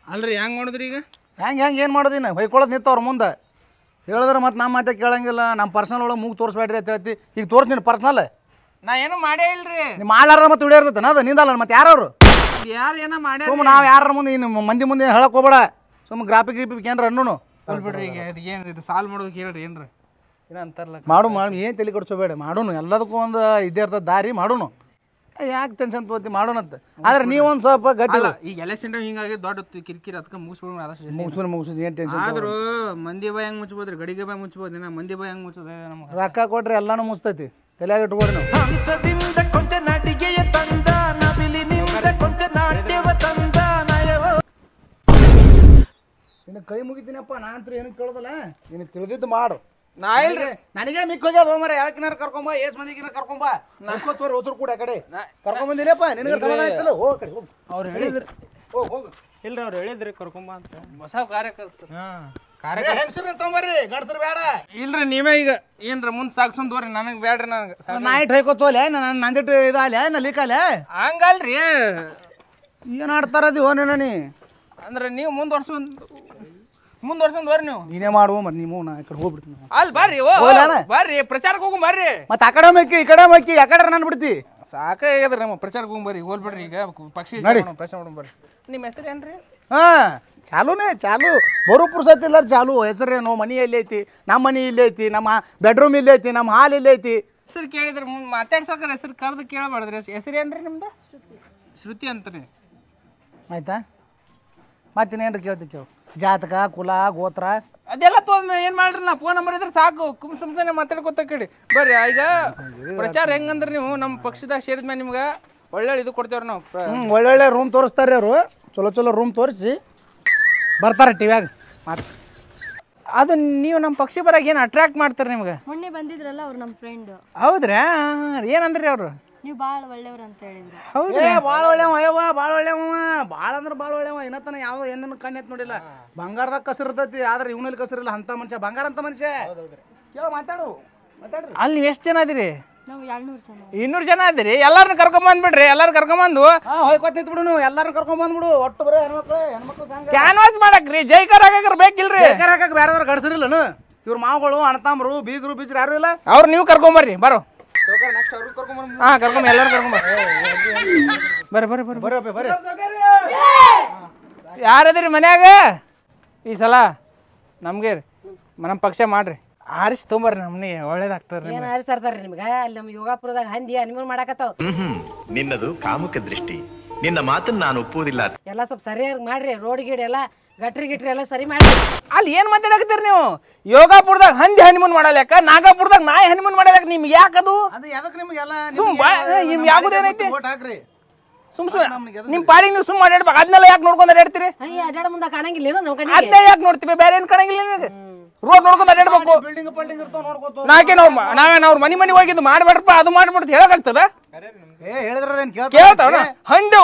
ಅಲ್ರಿ ಹೆಂಗ್ ಮಾಡಿದ್ರಿ ಈಗ ಹೆಂಗೆ ಹೆಂಗೆ ಏನು ಮಾಡೋದಿನ ಹೊಯ್ಕೊಳ್ಳೋದು ನಿಂತವ್ರ ಮುಂದೆ ಹೇಳಿದ್ರೆ ಮತ್ತೆ ನಮ್ಮ ಮಾತೆ ಕೇಳಂಗಿಲ್ಲ ನಮ್ಮ ಪರ್ಸನಲ್ ಒಳಗೆ ಮೂಗ್ ತೋರಿಸ್ಬೇಡ್ರಿ ಅಂತ ಹೇಳ್ತಿ ಈಗ ತೋರಿಸ್ತೀನಿ ಪರ್ಸನಲ್ ನಾ ಏನು ಮಾಡೇ ಇಲ್ರಿ ನಿಮ್ಮ ಆಳಾರ್ದ ಮತ್ತೆ ಉಳಿಯಿರ್ತೈತೆ ಅದು ನಿಂದಲ್ಲ ಮತ್ತೆ ಯಾರವ್ರು ಯಾರು ಏನೋ ಮಾಡ್ಯಾರ ಸುಮ್ಮ ನಾವು ಯಾರ ಮುಂದೆ ಇನ್ನು ಮಂದಿ ಮುಂದೆ ಹೇಳಕ್ ಹೋಗ್ಬೇಡ ಸುಮ್ಮ ಗ್ರಾಫಿಕ್ ಗಿಫಿಕ್ ಏನ್ರ ಅನ್ನೋನು ಹೋಲ್ ಬಿಡ್ರಿ ಈಗ ಇದು ಏನು ಇದು ಸಾಲ್ ಮಾಡೋದು ಕೇಳ್ರಿ ಏನ್ರಿ ಏನೋ ಅಂತಾರಲ್ಲ ಮಾಡು ಮಾಡು ಏನು ತಲೆ ಕೊಡ್ಸೋಬೇಡ ಮಾಡೋನು ಎಲ್ಲದಕ್ಕೂ ಒಂದು ಇದೇ ಇರ್ತದೆ ದಾರಿ ಮಾಡೋನು ಯಾಕೆ ಟೆನ್ಷನ್ ತಗೋತಿ ಮಾಡೋಣಂತ ಆದ್ರೆ ನೀವೊಂದು ಸ್ವಲ್ಪ ಗಟ್ಟಿ ಅಲ್ಲ ಈಗ ಎಲೆಕ್ಷನ್ ಟೈಮ್ ಹಿಂಗಾಗಿ ದೊಡ್ಡ ತಿ- ಕಿರಿಕಿರಿ ಅದಕ್ಕೆ ಮುಗಿಸ್ಬಿಡ್ರಿ ಅದಷ್ಟು ಮುಗಿಸ್ ಮುಗಿಸ್ ಏನು ಟೆನ್ಷನ್ ಆದ್ರೂ ಮಂದಿ ಬಾಯ್ ಹೆಂಗ್ ಮುಚ್ಬೋದ್ರಿ ಗಡಿಗೆ ಬಾಯ್ ಮುಚ್ಬೋದು ಇನ್ನ ಮಂದಿ ಬಾಯ್ ಹೆಂಗ್ ಮುಚ್ಚೋದು ನಮ್ಗೆ ರೊಕ್ಕ ಕೊಟ್ರೆ ಎಲ್ಲಾನು ಮುಸ್ತೈತಿ ತಲೆಯಾಗ ಇಟ್ಕೊಡಿ ನಾವು ಹಂಸದಿಂದ ಕೊಂಚ ನಟಿಗೆಯ ತಂದ ನವಿಲಿನಿಂದ ಕೊಂಚ ನಾಟ್ಯವ ತಂದ ನಯವ ಇನ್ನು ಕೈ ಮುಗಿತೀನಪ್ಪ ನಾ ಅಂತೂ ಏನು ಕೇಳೋದಲ್ಲ ನೀನು ತಿಳಿದಿದ್ದು ಮಾಡು ನಾ ಇಲ್ರಿ ನನಗೆ ಮಿಕ್ ಹೋಗ್ಯದ ಹೋಮರ ಯಾಕಿನಾರ ಕರ್ಕೊಂಬ ಏಸ್ ಮಂದಿಗಿನ ಕರ್ಕೊಂಬ ನಾಲ್ಕೋತ್ವರೆ ಹೊಸರು ಕೂಡ ಆ ಕಡೆ ಕರ್ಕೊಂಬಂದಿಲ್ಲಪ್ಪ ನಿನಗೆ ಸಮಾಧಾನ ಆಯ್ತಲ್ಲ ಹೋಗ್ ಆ ಕಡೆ ಹೋಗ್ ಅವ್ರು ಹೇಳಿದ್ರಿ ಹೋಗ್ ಹೋಗ್ ಇಲ್ರಿ ಅವ್ರು ಹೇಳಿದ್ರಿ ಕರ್ಕೊಂಬ ಅಂತ ಹೊಸ ಕಾರ್ಯಕರ್ತ ಹಾಂ ಹೆಂಗಸ್ರ ತೊಂಬರ್ರಿ ಗಂಡಸ್ರು ಬೇಡ ಇಲ್ರಿ ನೀವೇ ಈಗ ಏನ್ರ ಮುಂದೆ ಸಾಕ್ಸೊಂದ್ ತೋರಿ ನನಗೆ ಬೇಡ್ರಿ ನನಗೆ ನೈಟ್ ಹೊಯ್ಕೋತೋಲೆ ನಾನು ನಂದಿಟ್ಟು ಇದಾಲೆ ನಾ ಲೀಕಾಲೆ ಹಂಗಲ್ರಿ ಏನು ಆಡ್ತಾರದಿ ಹೋ ನೀ ಅಂದ್ರೆ ನೀವು ಮುಂದುವರ್ಸೊಂದ್ ಮುಂದುವರ್ಸೊಂದ್ ಬರ್ರಿ ನೀವು ನೀನೇ ಮಾಡುವ ಮತ್ತೆ ನೀವು ನಾ ಈ ಕಡೆ ಹೋಗ್ಬಿಡ್ತೀನಿ ಅಲ್ಲಿ ಬರ್ರಿ ಓ ಹೋಗ್ಲಾನ? ಬರ್ರಿ ಪ್ರಚಾರಕ್ಕೆ ಹೋಗಿ ಬರ್ರಿ ಮತ್ತೆ ಆ ಕಡೆ ಮಕ್ಕಿ ಈ ಕಡೆ ಮಕ್ಕಿ ಆ ಕಡೆ ನಾನು ಬಿಡ್ತಿ ಸಾಕಾಗ್ಯದ್ರಿ ನಮ್ಮ ಪ್ರಚಾರಕ್ಕೆ ಹೋಗಿ ಬರ್ರಿ ಹೋಲ್ ಬಿಡ್ರಿ ಈಗ ಪಕ್ಷಿ ನಡಿ. ಪ್ರಚಾರ ಮಾಡೋಣ ಬರ್ರಿ ನಿಮ್ಮ ಹೆಸರು ಏನ್ರಿ ಹಾ ಚಾಲೂನೇ ಚಾಲು ಬರೋ ಪುರ್ಸತ್ ಇಲ್ಲ ಚಾಲು ಹೆಸರೇನು ಮನಿ ಎಲ್ಲಿ ಐತಿ ನಮ್ಮ ಮನಿ ಇಲ್ಲಿ ಐತಿ ನಮ್ಮ ಬೆಡ್ರೂಮ್ ಇಲ್ಲಿ ಐತಿ ನಮ್ಮ ಹಾಲ್ ಇಲ್ಲಿ ಐತಿ ಹೆಸರು ಕೇಳಿದ್ರೆ ಮುಂದೆ ಮಾತಾಡ್ಸಕ್ರ ಹೆಸರು ಕರೆದು ಕೇಳಬಾರ್ದ್ರಿ ಹೆಸರು ಏನ್ರಿ ನಿಮ್ದು ಶ್ರುತಿ ಅಂತ್ರಿ ಆಯ್ತಾ ಮತ್ತಿನ್ನೇನ್ರಿ ಕೇಳ್ತಿ ಕೇಳು ಜಾತಕ ಕುಲ ಗೋತ್ರ ಅದೆಲ್ಲ ತೋದ್ ಏನ್ ಮಾಡ್ರಿ ನಾ ಫೋನ್ ನಂಬರ್ ಇದ್ರೆ ಸಾಕು ಕುಮ್ ಸುಮ್ನೆ ಮಾತಾಡ್ಕೊತ ಕೇಳಿ ಬರ್ರಿ ಈಗ ಪ್ರಚಾರ ಹೆಂಗಂದ್ರೆ ನೀವು ನಮ್ಮ ಪಕ್ಷದಾಗ ಸೇರಿದ ಮೇಲೆ ನಿಮ್ಗೆ ಒಳ್ಳೆ ಇದು ಕೊಡ್ತೇವ್ರಿ ನಾವು ಪ್ರ- ಹ್ಞೂ ಒಳ್ಳೊಳ್ಳೆ ರೂಮ್ ತೋರಿಸ್ತಾರೆ ಅವರು ಚಲೋ ಚಲೋ ರೂಮ್ ತೋರಿಸಿ ಬರ್ತಾರೆ ಟಿವ್ಯಾಗ ಮಾತು ಅದು ನೀವು ನಮ್ಮ ಪಕ್ಷಿ ಬರಾಗ ಏನು ಅಟ್ರಾಕ್ಟ್ ಮಾಡ್ತಾರೆ ನಿಮ್ಗೆ ಮೊನ್ನೆ ಬಂದಿದ್ರಲ್ಲ ಅವ್ರು ನಮ್ಮ ಫ್ರೆಂಡ್ ಹೌದ್ರಾ ಏನಂದ್ರಿ ಅವರು ನೀವು ಭಾಳ ಒಳ್ಳೆಯವ್ರು ಅಂತ ಹೇಳಿದ್ರು ಹೌದು ಏ ಭಾಳ ಒಳ್ಳೆವ ಅಯ್ಯವ್ವ ಭಾಳ ಒಳ್ಳೆವ ಭಾಳ ಅಂದ್ರೆ ಭಾಳ ಒಳ್ಳೆವ ಇನ್ನತನ ಯಾವ ಹೆಣ್ಣನ್ನು ಕಣ್ಣೆತ್ ನೋಡಿಲ್ಲ ಬಂಗಾರದಾಗ ಕಸಿರ್ತೈತಿ ಆದ್ರೆ ಇವನಲ್ಲಿ ಕಸಿರಿಲ್ಲ ಅಂತ ಮನುಷ್ಯ ಬಂಗಾರ ಅಂತ ಮನುಷ್ಯ ಕೇಳು ಮಾತಾಡು ಮಾತಾಡ್ರಿ ಅಲ್ಲಿ ನೀವು ಎಷ್ಟು ಜನ ಅದಿರಿ ನಾವು ಎರಡ್ನೂರು ಜನ ಇನ್ನೂರು ಜನ ಅದಿರಿ ಎಲ್ಲಾರನ್ನ ಕರ್ಕೊಂಬಂದ್ಬಿಡ್ರಿ ಎಲ್ಲಾರು ಕರ್ಕೊಂಬಂದು ಹಾ ಹೋಯ್ಕೊತ್ ನಿಂತ್ ಬಿಡು ನೀವು ಎಲ್ಲಾರನ್ನ ಕರ್ಕೊಂಡ್ ಬಂದ್ಬಿಡು ಒಟ್ಟು ಬರೀ ಹೆಣ್ಮಕ್ಳು ಹೆಣ್ಮಕ್ಳು ಸಂಘ ಕ್ಯಾನ್ವಾಸ್ ಮಾಡಕ್ರಿ ಜೈಕರ್ ಹಾಕಕ್ರ ಬೇಕಿಲ್ರಿ ಬೇಕಾರಕ್ಕೆ ಬೇರೆದವ್ರು ಗಡ್ಸರಿಲ್ಲನು ಇವ್ರ ಮಾವುಗಳು ಅಣ್ಣತಾಮ್ರು ಬೀಗರು ಬೀಜರು ಯಾರು ಇಲ್ಲ ಅವ್ರು ನೀವು ಕರ್ಕೊಂಬರ್ರಿ ಬರೋ ಹಾ ಕರ್ಕೊಂಬ ಎಲ್ಲರೂ ಕರ್ಕೊಂಬ ಬರ್ರಿ ಬರ್ರಿ ಬರ್ರಿ ಬರ್ರಿ ಅಪ್ಪಿ, ಬರ್ರಿ ಯಾರದಿರಿ ಮನ್ಯಾಗ ಈ ಸಲ ನಮ್ಗೆ ನಮ್ಮ ಪಕ್ಷ ಮಾಡ್ರಿ ಆರಿಸಿ ತೊಂಬರ್ರಿ ನಮ್ನಿಗೆ ಒಳ್ಳೇದಾಗ್ತದ್ರಿ ಏನ್ ಆರಿಸ್ತಾರ್ತಾರ್ರಿ ನಿಮ್ಗ ಅಲ್ಲಿ ನಮ್ಮ ಯೋಗಾಪುರದಾಗ ಹಂದಿ ಹನಿಮೂನ್ ಮಾಡಾಕತ್ತಾವ ಹ್ಮ್ ನಿನ್ನದು ಕಾಮುಕ ದೃಷ್ಟಿ ನಿನ್ನ ಮಾತನ್ನ ನಾನು ಒಪ್ಪುವುದಿಲ್ಲ ಎಲ್ಲ ಸ್ವಲ್ಪ ಸರಿಯಾಗಿ ಮಾಡ್ರಿ ರೋಡ್ ಗೀಡ್ ಎಲ್ಲ ಗಟ್ರಿ ಗಿಟ್ರಿ ಎಲ್ಲ ಸರಿ ಮಾಡ್ರಿ ಅಲ್ಲಿ ಏನ್ ಮಾತಾಡಕತ್ತೀರಿ ನೀವು ಯೋಗಾಪುರದಾಗ ಹಂದಿ ಹನಿಮೂನ್ ಮಾಡಲ್ಯಾಕ ನಾಗಾಪುರದಾಗ ನಾಯಿ ಹನಿಮೂನ್ ಮಾಡಲ್ಯಾಕ ನಿಮ್ಗೆ ಯಾಕದು ಅದು ಎದಕ್ಕೆ ನಿಮಗೆಲ್ಲ ಸುಮ್ ಬಾ ನಿಮ್ ಯಾವ್ದೇನೈತಿ ಓಟ್ ಹಾಕ್ರಿ ಸುಮ್ ಸುಮ್ ನಿಮ್ ಪಾಡಿಗೆ ನೀವು ಸುಮ್ ಅಡ್ಯಾಡ್ಬೇಕು ಅದನ್ನೆಲ್ಲ ಯಾಕೆ ನೋಡ್ಕೊಂಡ್ ಅಡ್ಯಾಡ್ತೀರಿ ಅಯ್ಯ ಅಡ್ಡಾಡ ಮುಂದ ಕಾಣಂಗಿಲ್ಲ ಏನೋ ನಮ್ಮ ಕಣ್ಣಿಗೆ ಅದೇ ಯಾಕೆ ನೋಡ್ತೀವಿ ಬೇರೆ ಏನ್ ಕಾಣಂಗಿಲ್ಲ ನಿನಗೆ ರೋಡ್ ನೋಡ್ಕೊಂಡ್ ಅಡ್ಯಾಡ್ಬೇಕು ಬಿಲ್ಡಿಂಗ್ ಪಲ್ಡಿಂಗ್ ಇರ್ತಾವ ನೋಡ್ಕೋತ ನಾಕೇನ್ ಅವ್ರ ನಾವೇನ್ ಅವ್ರ ಮನಿ ಮನಿ ಹೋಗಿದ್ದು ಮಾಡ್ಬೇಡ್ರಪ್ಪ ಅದು ಮಾಡ್ಬಿಡ್ತು ಹೇಳಕ್ಕಾಗ್ತದ ಏ ಹೇಳಿದ್ರ ಏನ್ ಕೇಳ್ತಾರ ಕೇಳ್ತಾವನ ಹಂಡು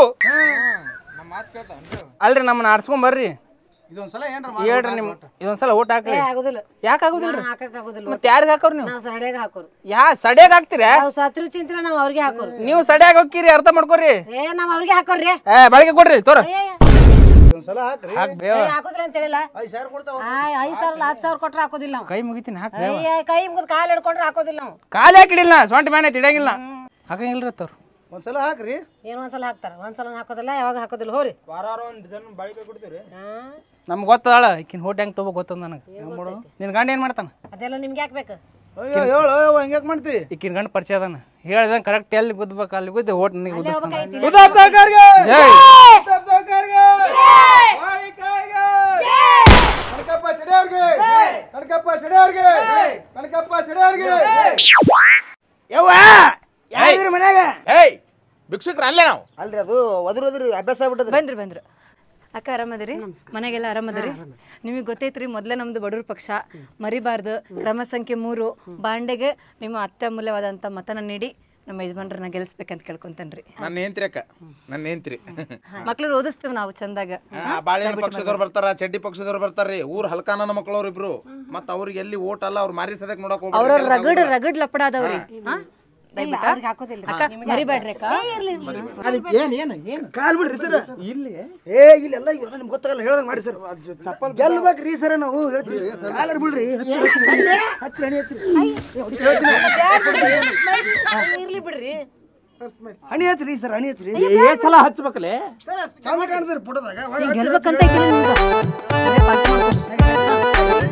ಅಲ್ರಿ ನಮ್ಮನ್ನ ಆಡ್ಸ್ಕೊಂಡ್ ಬರ್ರಿ ಇದೊಂದ್ಸಲ ಏನ್ರ ಹೇಳ್ರಿ ನಿಮ್ ಇದೊಂದ್ಸಲ ಓಟ್ ಹಾಕ್ರಿ ಏ, ಆಗುದಿಲ್ಲ ಯಾಕೆ ಆಗುದಿಲ್ರಿ ಹಾಕಕ್ ಆಗುದಿಲ್ಲ ಮತ್ತೆ ಯಾರಿಗೆ ಹಾಕೋರ್ ನೀವು ನಾವು ಸಡ್ಯಾಗ ಹಾಕೋರು ಯಾ ಸಡ್ಯಾಗ ಹಾಕ್ತೀರಾ ನಾವು ಸತ್ರು ಚಿಂತಿಲ್ಲ ನಾವು ಅವ್ರಿಗೆ ಹಾಕೋರು ನೀವು ಸಡ್ಯಾಗ ಹೋಗ್ತೀರಿ ಅರ್ಥ ಮಾಡ್ಕೊರಿ ಏ ನಾವ್ ಅವ್ರಿಗೆ ಹಾಕೋರ್ರಿ ಏ ಬಳಕೆ ಕೊಡ್ರಿ ತೋರ ಏ, ಏ, ಇದೊಂದ್ಸಲ ಹಾಕ್ರಿ ಹಾಕ್ ಬೇವ ಏ, ಹಾಕೋದಿಲ್ಲ ಅಂತ ಹೇಳಿಲ್ಲ ಐದು ಸಾವಿರ ಕೊಡ್ತಾವ ಆಯ್ ಐದ್ ಸಾವಿರ ಹತ್ತು ಸಾವಿರ ಕೊಟ್ರೆ ಹಾಕೋದಿಲ್ಲ ನಾವು ಕೈ ಮುಗಿತೀನಿ ಹಾಕ್ ಬೇವ ಅಯ್ಯ ಕೈ ಮುಗಿದ್ ಕಾಲ್ ಹಿಡ್ಕೊಂಡ್ರೆ ಹಾಕೋದಿಲ್ಲ ನಾವು ಕಾಲೇ ಹಾಕಿಡಿಲ್ಲ ಸೊಂಟ ಮ್ಯಾನೆ ತಿಡಂಗಿಲ್ಲ ಹಾಕಂಗಿಲ್ರಿ ತೋರ್ ಒಂದ್ಸಲ ಹಾಕ್ರಿ ಏನೋ ಒಂದ್ಸಲ ಹಾಕ್ತಾರ ಒಂದ್ಸಲ ಹಾಕೋದಿಲ್ಲ ಯಾವಾಗ ಹಾಕೋದಿಲ್ಲ ಹೋರಿ ಹಾ ನಮ್ಗೆ ಗೊತ್ತದಾಳ ಈಕಿನ ಹೋಟ್ ಹೆಂಗ್ ತಗೋ ಗೊತ್ತದ ನನಗೆ ನಿನ್ ಗಂಡ ಏನ್ ಮಾಡ್ತಾನ ಅದೆಲ್ಲ ನಿಮ್ಗೆ ಯಾಕೆ ಅಯ್ಯೋ ಹೇಳು ಅಯ್ಯೋ ಹೆಂಗ್ಯಾಕ್ ಮಾಡ್ತಿ ಈಕಿನ ಗಂಡ ಪರಿಚಯ ಅದಾನ ಹೇಳ್ದಂಗೆ ಕರೆಕ್ಟ್ ಎಲ್ಲಿ ಗುದ್ದಬೇಕು ಅಲ್ಲಿ ಗುದ್ದಿ ಓಟ್ ನನಗೆ ಗುದ್ದಿಸ್ತಾನ ಉದಾಪ್ ಸಾವ್ಕಾರ್ಗೆ! ಜೈ ಉದಾಪ್ ಸಾವ್ಕಾರ್ಗೆ! ವಾಳಿಕಾಯ್ಗೆ! ಕನಕಪ್ಪ ಸಿಡಿಯವ್ರಿಗೆ! ಕನಕಪ್ಪ ಸಿಡಿಯವ್ರಿಗೆ! ಕನಕಪ್ಪ ಸಿಡಿಯವ್ರಿಗೆ! ಯವ್ವ ಯಾರಿದ್ರು ಮನ್ಯಾಗ ಏಯ್ ಭಿಕ್ಷುಕ್ರ ಅಲ್ಲೇ ನಾವು ಅಲ್ರಿ ಅದು ಒದ್ರು ಒದ್ರು ಅಭ್ಯಾಸ ಆಗ್ಬಿಟ್ಟದ್ರಿ ಬಂದ್ರಿ ಬಂದ್ರು ಅಕ್ಕ ಆರಾಮದಿರಿ ಮನೆಗೆಲ್ಲ ಆರಾಮದಿರಿ ನಿಮಗೆ ಗೊತ್ತೈತ್ರಿ ಮೊದಲೇ ನಮ್ದು ಬಡವ್ರ ಪಕ್ಷ ಮರಿಬಾರ್ದು ಕ್ರಮ ಸಂಖ್ಯೆ ಮೂರು ಬಾಂಡೆಗೆ ನಿಮ್ಮ ಅತ್ಯಮೂಲ್ಯವಾದಂಥ ಮತನ ನೀಡಿ ನಮ್ಮ ಯಜಮಾನ್ರನ್ನ ಗೆಲ್ಲಿಸ್ಬೇಕಂತ ಕೇಳ್ಕೊಂತೇನ್ರಿ ನನ್ನ ಹೆಂತ್ರಿ ಅಕ್ಕ ನನ್ನ ಹೆಂತ್ರಿ ಮಕ್ಳು ಓದಿಸ್ತೇವೆ ನಾವು ಚಂದಾಗ ಬಾಳೆಹಣ್ಣು ಪಕ್ಷದವ್ರು ಬರ್ತಾರ ಚಡ್ಡಿ ಪಕ್ಷದವ್ರು ಬರ್ತಾರ್ರಿ ಊರ್ ಹಲ್ಕಾನನ ಮಕ್ಕಳವ್ರು ಇಬ್ರು ಮತ್ತ ಅವ್ರಿಗೆ ಎಲ್ಲಿ ಓಟ್ ಅಲ್ಲ ಅವ್ರು ಮಾರಿ ಸದಕ್ ನೋಡಕ್ ಅವ್ರವ್ರ ಹೋಗ್ಬೇಡ್ರಿ ರಗಡ್ ರಗಡ್ ಲಪಡ ಅದಾವ್ರಿ ಹಾ ದಯವಿಟ್ಟು ಅವ್ರಿಗೆ ಹಾಕೋದಿಲ್ಲ ಅಕ್ಕ ಮರಿಬೇಡ್ರಿ ಅಕ್ಕ ಏನ್ ಏನ್ ಏನ್ ಕಾಲ್ ಬಿಡ್ರಿ ಸರ್ ಇಲ್ಲಿ ಏ ಇಲ್ಲೆಲ್ಲ ಇವೆಲ್ಲ ನಿಮ್ಗೆ ಗೊತ್ತಾಗಲ್ಲ ಹೇಳ್ದಂಗ್ ಮಾಡಿ ಸರ್ ಗೆಲ್ಬೇಕ್ರಿ ಸರ್ ನಾವು ಹೇಳ್ತೀವಿ ಕಾಲರ್ ಬಿಡ್ರಿ ಹತ್ತಿರ ಹಣಿ ಹತ್ತಿರ ಇರ್ಲಿ ಬಿಡ್ರಿ ಹಣಿ ಹತ್ರಿ ಸರ್ ಹಣಿ ಹತ್ರಿ ಏ ಸಲ ಹಚ್ಬೇಕಲೆ ಚಂದ ಕಾಣ್ತೀರಿ ಫೋಟೋದಾಗ ಗೆಲ್ಬೇಕಂತ ಇದ್ದೀನಿ ನಿಮ್ಗೆ. ಅದೇ ಪಾಸ್ ಮಾಡ್ಕೊಂಡು.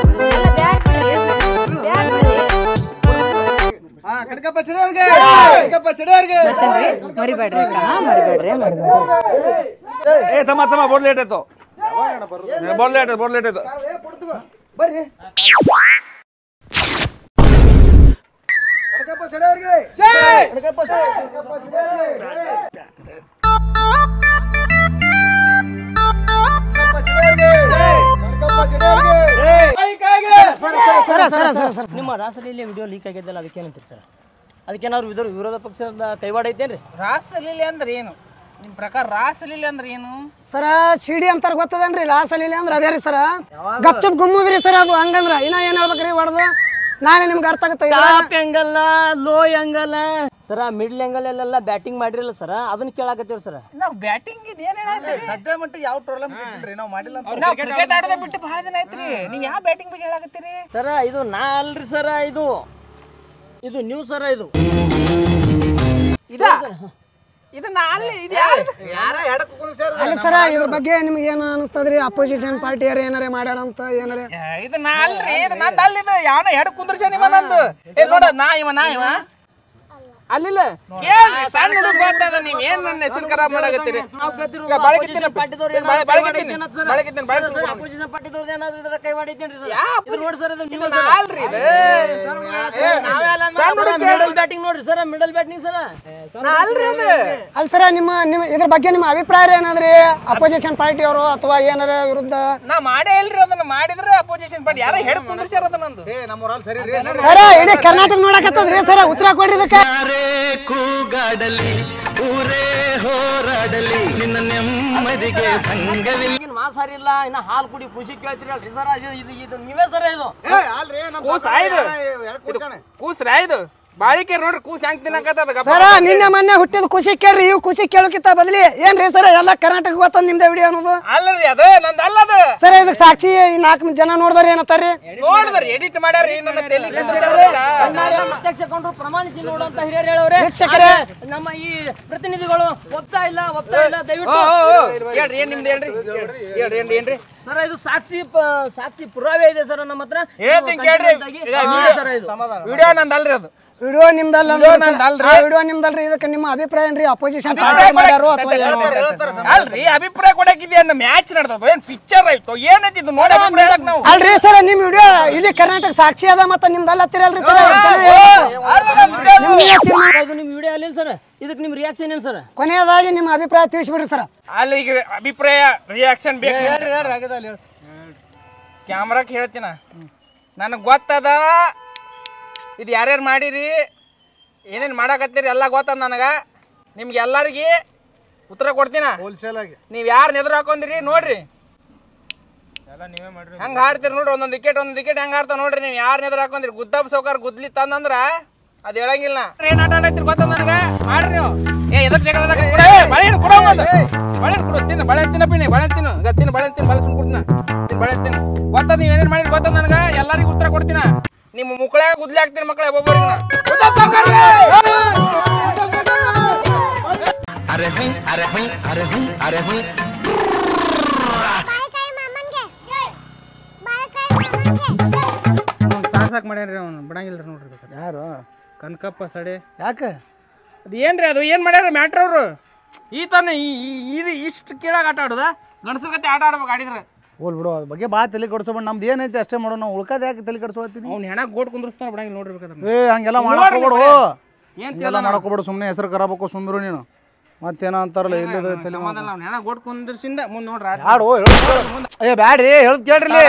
ಹಾ ಕಡ್ಕಪ್ಪ ಸಿಡಿಯವ್ರಿಗೆ ಕಡ್ಕಪ್ಪ ಸಿಡಿಯವ್ರಿಗೆ ಮತ್ತೇನ್ರಿ? ಮರಿಬೇಡ್ರಿ ಅಕ್ಕ ಹಾ, ಮರಿಬೇಡ್ರಿ ಮರಿಬೇಡ್ರಿ ಏ ತಮ್ಮ ತಮ್ಮ ಬೋರ್ಡ್ ಲೇಟ್ ಆಯ್ತು ಬೋರ್ಡ್ ಲೇಟ್ ಬೋರ್ಡ್ ಲೇಟ್ ಆಯ್ತು ಬರ್ರಿ ಕಡ್ಕಪ್ಪ ಸಿಡಿಯವ್ರಿಗೆ ಕಡ್ಕಪ್ಪ ನಿಮ್ಮ ರಾಸಲೀಲೆ ವಿಡಿಯೋ ಲೀಕ್ ಆಗಿದ್ದಲ್ಲ ಅದಕ್ಕೇನಂತೀರಿ ಸರ್ ಅದಕ್ಕೇನಾದ್ರು ವಿರೋಧ ವಿರೋಧ ಪಕ್ಷದ ಕೈವಾಡ ಐತೇನ್ರಿ ರಾಸಲೀಲೆ ಅಂದ್ರೆ ಏನು ನಿಮ್ ಪ್ರಕಾರ ರಾಸಲೀಲೆ ಅಂದ್ರೆ ಏನು ಸರ ಸಿಡಿ ಅಂತಾರ ಗೊತ್ತದನ್ರಿ ಲಾಸಲಿಲಿ ಅಂದ್ರೆ ಅದೇ ರೀ ಸರ ಗಪ್ ಚುಪ್ ಗುಮ್ಮುದ್ರಿ ಸರ್ ಅದು ಹಂಗಂದ್ರ ಇನ್ನ ಏನ್ ಹೇಳ್ಬೇಕ್ರಿ ಹೊಡೆದು ನಾಳೆ ನಿಮ್ಗೆ ಅರ್ಥ ಆಗುತ್ತೆ ಟಾಪ್ ಆ್ಯಂಗಲ್ಲ low angle sir middle angle batting ಮಾಡಿರಲ್ಲ ಸರ ಅದನ್ನ ಕೇಳಾಕತ್ತೀವಿ ಸರ್ ನಾವು ಬ್ಯಾಟಿಂಗ್ ಏನ್ ಸದ್ಯ ಮಟ್ಟಿಗೆ ಯಾವ ಪ್ರಾಬ್ಲಮ್ ಇದ್ದಿಲ್ರಿ ನಾವು ಮಾಡಿಲ್ಲ ಅಂತ ನಾವು ಕ್ರಿಕೆಟ್ ಆಡೋದೇ ಬಿಟ್ಟು ಬಹಳ ದಿನ ಆಯ್ತ್ರಿ ನೀವ್ ಯಾವ ಬ್ಯಾಟಿಂಗ್ ಬಗ್ಗೆ ಹೇಳಾಕತ್ತೀರಿ ಸರ ಇದು ನಾ ಅಲ್ರಿ ಸರ ಇದು ಇದು ನ್ಯೂಸ್ ಸರ ಇದು ಇದ ಇದು ನಾಳೆ ಇದು ಯಾರ್ದು? ಅಲ್ಲಿ ಸರ ಇದ್ರ ಬಗ್ಗೆ ನಿಮ್ಗೆ ಏನು ಅನಿಸ್ತದ್ರಿ ಅಪೋಸಿಷನ್ ಪಾರ್ಟಿಯರ್ ಏನಾರೇ ಮಾಡ್ಯಾರ ಅಂತ ಏನಾರೇ ಏ, ಇದು ನಾ ಅಲ್ರಿ ಇದು ನಂದು ಅಲ್ಲಿದು ಯಾವನ ಎಡ್ ಕುಂದ್ರಶ ನಿಮ್ಮ ನಂದು ಏ ನೋಡ ನಾ ಇವ ನಾ ಇವ ಅಲ್ಲಿಲ್ಲ ಕೇಳ್ರಿ ಸಣ್ಣ ಹುಡುಗ ಗೊತ್ತದ ನೀವ್ ಏನ್ ನನ್ನ ಹೆಸರು ಖರಾಬ್ ಮಾಡಕತ್ತೀರಿ ಈಗ ಬಳಕಿತ್ತೀನಿ ಪಾರ್ಟಿದವ್ರು ಬಳ- ಬಳಕಿತ್ತೀನಿ ಬಳಕಿತ್ತೀನಿ ಬಳಕಿತ್ತೀನಿ ಅಪೋಸಿಷನ್ ಪಾರ್ಟಿದವ್ರು ಏನಾದ್ರು ಇದ್ರ ಕೈವಾಡ ಐತೇನ್ರಿ ಸರ್ ಯಾ ಇದು ನೋಡಿ ಸರ್ ಇದು ಇದು ನಾ ಅಲ್ರಿ ಇದು ಸಣ್ಣ ಮಿಡಲ್ ಬ್ಯಾಟಿಂಗ್ ನೋಡ್ರಿ ಸರ್ ಮಿಡಲ್ ಬ್ಯಾಟಿಂಗ್ ಸರ್ ನಾ ಅಲ್ರಿ ಅದು ಅಲ್ಲಿ ಸರ ನಿಮ್ಮ ನಿಮ್ಮ ಇದ್ರ ಬಗ್ಗೆ ನಿಮ್ಮ ಅಭಿಪ್ರಾಯ ಏನಾದ್ರಿ ಅಪೋಸಿಷನ್ ಪಾರ್ಟಿಯವರು ಅಥವಾ ಏನಾರೇ ವಿರುದ್ಧ ನಾ ಮಾಡೇ ಇಲ್ರಿ ಅದನ್ನ ಮಾಡಿದ್ರೆ ಅಪೋಸಿಷನ್ ಪಾರ್ಟಿ ಯಾರ ಹೆಡ್ ಕುಂದ್ರಸ್ಯಾರ ಅದ ನಂದು ನಮ್ಮೂರಲ್ಲಿ ಸರಿ ರೀ ಸರ ಇಡೀ ಕರ್ನಾಟಕ ನೋಡಕತ್ತದ್ರಿ ಸರ ಉತ್ತರ ಕೊಡ್ರಿ ಇದಕ್ಕೆ ಕೂಗಾಡಲಿ ಊರೇ ಹೋರಾಡಲಿ ನಿನ್ನ ನೆಮ್ಮದಿಗೆ ಭಂಗವಿಲ್ಲ ಈಗಿನ ಮಾಸ್ ಇಲ್ಲ ಇನ್ನ ಹಾಲು ಕುಡಿ ಖುಷಿ ಕೇಳ್ತೀರಿ ಅಲ್ರಿ ಸರ್ ಇದು ಇದು ಇದು ನೀವೇ ಸರ್ ಇದು ಕೂಸ್ ಆಯ್ದು ಕೂಸ್ರ ಇದು ಬಾಳಿಕೆ ನೋಡ್ರಿ ಕೂಸ್ ಹೆಂಗ್ ತಿನ್ನಕತ್ತದ ಸರ ನಿನ್ನೆ ಮೊನ್ನೆ ಹುಟ್ಟಿದ ಖುಷಿ ಕೇಳ್ರಿ ಇವ್ ಖುಷಿ ಕೇಳೋಕಿತ್ತ ಬದಲಿ ಏನ್ರಿ ಸರ ಎಲ್ಲ ಕರ್ನಾಟಕ ಗೊತ್ತದ ನಿಮ್ದೇ ವಿಡಿಯೋ ಅನ್ನೋದು ಅಲ್ಲರಿ ಅದು ನಂದು ಅಲ್ಲದು ಸರ ಇದಕ್ಕೆ ಸಾಕ್ಷಿ ಈ ನಾಲ್ಕು ಜನ ನೋಡಿದಾರೆ ಏನತ್ತಾರಿ ನೋಡಿದ್ರಿ ಎಡಿಟ್ ಮಾಡ್ಯಾರಿ ನನ್ನ ತಲೆ ಕುಂದ್ರಸ್ಯಾರ. ಪ್ರತ್ಯಕ್ಷ ಕೊಂಡ್ರು ಪ್ರಮಾಣಿಸಿ ನೋಡುವಂತ ಹಿರಿಯರು ಹೇಳವ್ರೆ ವೀಕ್ಷಕರೇ. ಆದ್ರೆ ನಮ್ಮ ಈ ಪ್ರತಿನಿಧಿಗಳು ಒಪ್ತಾ ಇಲ್ಲ ಒಪ್ತಾ ಇಲ್ಲ ಓ, ದಯವಿಟ್ಟು ಓ, ಓ. ಹೇಳ್ರಿ ಏನ್ ನಿಮ್ದು ಹೇಳ್ರಿ ಹೇಳ್ರಿ ಏನ್ರಿ ಏನ್ರಿ ಸರ್ ಇದು ಸಾಕ್ಷಿ ಪ- ಸಾಕ್ಷಿ ಪುರಾವೆ ಇದೆ ಸರ್ ನಮ್ಮ ಹತ್ರ ಹೇಳ್ತೀನಿ ಕೇಳ್ರಿ ಇದು ಇದು ವಿಡಿಯೋ ಸರ್ ಇದು ವಿಡಿಯೋ ನಂದು ಅಲ್ರಿ ಅದು ವಿಡಿಯೋ ನಿಮ್ದಲ್ಲ ವಿಡಿಯೋ ನಂದಲ್ರಿ. ವಿಡಿಯೋ ನಿಮ್ದಲ್ರಿ ಇದಕ್ಕೆ ನಿಮ್ಮ ಅಭಿಪ್ರಾಯ ಏನ್ರಿ ಅಪೋಸಿಷನ್ ಪಾರ್ಟಿ ಮಾಡ್ಯಾರೋ ಅಥವಾ ಏನೋ ಅಲ್ರಿ ಅಭಿಪ್ರಾಯ ಕೊಡಕಿದೆ ಅನ್ನೋ ಮ್ಯಾಚ್ ನಡ್ದದ ಏನ್ ಪಿಕ್ಚರ್ ಆಯ್ತು ಏನೈತಿ ಇದು ನೋಡಿ ಅಭಿಪ್ರಾಯ ಹೇಳಕ್ ನಾವು ಅಲ್ರಿ ಸರ್ ನಿಮ್ ವಿಡಿಯೋ ಇಡೀ ಕರ್ನಾಟಕ ಸಾಕ್ಷಿ ಅದ ಮತ್ತ ನಿಮ್ದಲ್ಲ ಹತ್ತಿರಲ್ರಿ ಸರ್ ಅಲ್ಲ ನಮ್ video ಅದು. ನಿಮ್ಗೆ ತೀರ್ಮಾನ ಇದು ನಿಮ್ಮ ವಿಡಿಯೋ ಅಲ್ಲಿಲ್ಲ ಸರ್ ಇದಕ್ಕೆ ನಿಮ್ಮ ರಿಯಾಕ್ಷನ್ ಏನು ಸರ್ ಕೊನೆಯದಾಗಿ ನಿಮ್ಮ ಅಭಿಪ್ರಾಯ ತಿಳಿಸ್ಬಿಡ್ರಿ ಸರ್ ಅಲ್ಲಿ ಈಗ ಅಭಿಪ್ರಾಯ ರಿಯಾಕ್ಷನ್ ಬೇಕು ಕ್ಯಾಮ್ರಾಕ್ ಹೇಳ್ತೀನ ನನಗೆ ಗೊತ್ತದ ಇದು ಯಾರ್ಯಾರು ಮಾಡಿರಿ ಏನೇನು ಮಾಡಕತ್ತೀರಿ ಎಲ್ಲ ಗೊತ್ತದ ನನಗೆ ನಿಮ್ಗೆ ಎಲ್ಲರಿಗೆ ಉತ್ತರ ಕೊಡ್ತೀನ ಹೋಲ್ಸೇಲ್ ಆಗಿ ನೀವು ಯಾರು ನೆದ್ರು ಹಾಕೊಂಡಿರಿ ನೋಡ್ರಿ ಹೆಂಗ್ ಹಾಡ್ತೀರಿ ನೋಡ್ರಿ ಒಂದೊಂದು ವಿಕೆಟ್ ಒಂದೊಂದು ವಿಕೆಟ್ ಹೆಂಗ್ ಹಾಡ್ತಾವ ನೋಡ್ರಿ ನೀವು ಯಾರು ನೆದ್ರು ಹಾಕೊಂಡಿರಿ ಗುದ್ದಬ್ ಸೌಕರ್ ಗುದ್ಲಿ ತಂದಂದ್ರ ಅದ್ ಹೇಳಂಗಿಲ್ಲ ಏನ್ ಆಟ ಆಡೈತಿರಿ ಗೊತ್ತ ನನಗ ಮಾಡ್ರಿ ನೀವು ಏ ಎದಕ್ ಜಗಳ ಬಳೆಹಣ್ಣು ಕೊಡೋ ಒಂದು ಬಳೆಹಣ್ಣು ಕೊಡು ತಿನ್ನು ಬಳೆ ತಿನ್ನ ಪಿನಿ ಬಳೆ ತಿನ್ನು ಈಗ ತಿನ್ನು ಬಳೆ ತಿನ್ನು ಬಳೆ ಸುಮ್ ಕೊಡ್ತೀನ ತಿನ್ನು ಬಳೆ ತಿನ್ನು ಗೊತ್ತದ ನೀವ್ ಏನೇನ್ ಮಾಡಿರಿ ಗೊತ್ತದ ನನಗ ಎಲ್ಲರಿಗೂ ಉತ್ತರ ಕೊಡ್ತೀನ ನಿಮ್ಮ ಮುಕ್ಕಳಾಗ ಗುದ್ಲಿ ಹಾಕ್ತೀರಿ ಮಕ್ಕಳ ಒಬ್ಬೊಬ್ಬರಿಗೆ ಅರೆ ಹುಯ್ ಅರೆ ಹುಯ್ ಅರೆ ಹುಯ್ ಅರೆ ಹುಯ್ ಸಾಕ್ ಸಾಕ್ ಮಾಡ್ಯಾನ್ರಿ ಅವ್ನು ಬಿಡಂಗಿಲ್ರಿ ನೋಡ್ರಿ ಯಾರು ಕನಕಪ್ಪ ಸಡೆ ಯಾಕೆ ಅದು ಏನ್ರಿ ಅದು ಏನ್ ಮಾಡ್ಯಾರ ಮ್ಯಾಟ್ರ್ ಅವರು ಈ ತಾನೆ ಈ- ಈ- ಇದು ಇಷ್ಟು ಕೇಳಾಗ ಆಟ ಆಡೋದ ಗಂಡಸ್ರ ಗತಿ ಆಟ ಆಡ್ಬೇಕು ಆಡಿದ್ರೆ ಹೋಲ್ ಬಿಡು ಅದ್ರ ಬಗ್ಗೆ ಬಾ ತಲೆ ಕೆಡ್ಸೋಬೇಡ ನಮ್ದು ಏನೈತಿ ಅಷ್ಟೇ ಮಾಡೋಣ ನಾವು ಉಳ್ಕದ ಯಾಕೆ ತಲೆ ಕೆಡ್ಸೋತೀನಿ ಅವ್ನ ಹೆಣ ಗೋಡ್ ಕುಂದ್ರಸ್ತಾನ ಬಿಡಂಗಿಲ್ಲ ನೋಡ್ರಿ ಬೇಕಾದ್ರೆ ಏ ಹಂಗೆಲ್ಲ ಮಾಡಕ್ ಹೋಗ್ಬೇಡು ಏನ್ ಹಂಗೆಲ್ಲ ಮಾಡಕ್ ಹೋಗ್ಬೇಡು ಸುಮ್ಮನೆ ಹೆಸರು ಕರಾಬೇಕು ಸುಮ್ಮಿರು ನೀನು ಮತ್ತೇನೋ ಅಂತಾರಲ್ಲ ಇಲ್ಲದ ತಲೆ ಸಮಾಧಾನ ಅವ್ನ ಹೆಣ ಗೋಡ್ ಕುಂದ್ರಸಿಂದ ಮುಂದೆ ನೋಡ್ರಿ ಆಟ ಬ್ಯಾಡು ಹೇಳು ಏ ಬ್ಯಾಡ್ರಿ ಹೇಳ್ದ್ ಕೇಳ್ರಿ ಇಲ್ಲಿ.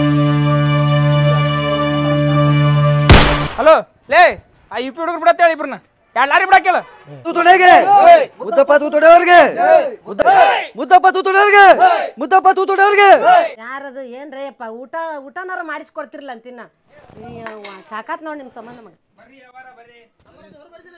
ಹಲೋ ಲೇ ಆ ಯು ಪಿ ಹುಡುಗರು ಬಿಡತ್ತೇಳಿ ಇಬ್ರನ್ನ ಎರಡು ಲಾರಿ ಬಿಡಕ್ಕೇಳ ಮುದ್ದಪ್ಪ ತೂತೊಡೆಯವ್ರಿಗೆ ಮುದ್ದಪ್ಪ ತೂತೊಡೆಯವ್ರಿಗೆ ಮುದ್ದಪ್ಪ ತೂತೊಡೆಯವ್ರಿಗೆ ಯಾರದು ಏನ್ರಿ ಅಪ್ಪ ಊಟ ಊಟನಾರ ಮಾಡಿಸ್ಕೊಡ್ತಿರ್ಲ ಅಂತಿನ್ನ ಸಾಕಾತ್ ನೋಡಿ ನಿಮ್ ಸಂಬಂಧ ಮಗ